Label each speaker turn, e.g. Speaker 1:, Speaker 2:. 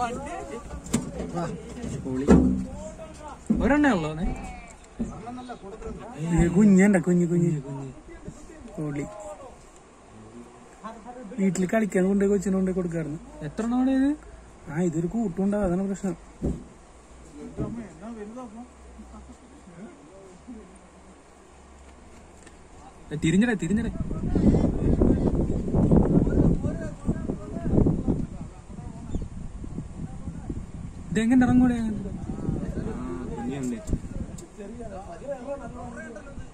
Speaker 1: ഒരെണ്ണേ ഉള്ളൂ അവനെ?
Speaker 2: കുഞ്ഞണ്ട കുഞ്ഞു കുഞ്ഞു കോളി വീട്ടിൽ കളിക്കാൻ കൊണ്ടുപോയി കൊച്ചിനെ കൊണ്ടുപോയി കൊടുക്കാറുണ്ട്
Speaker 1: എത്ര എണ്ണമാണ് ഇത്
Speaker 2: ആ ഇതൊരു കൂട്ടുണ്ടാവും അതാണ് പ്രശ്നം
Speaker 1: ഏ, തിരിഞ്ഞടേ തിരിഞ്ഞടേ ഇതെങ്ങനെ ഇറങ്ങൂടെ
Speaker 3: കുഞ്ഞുണ്ട്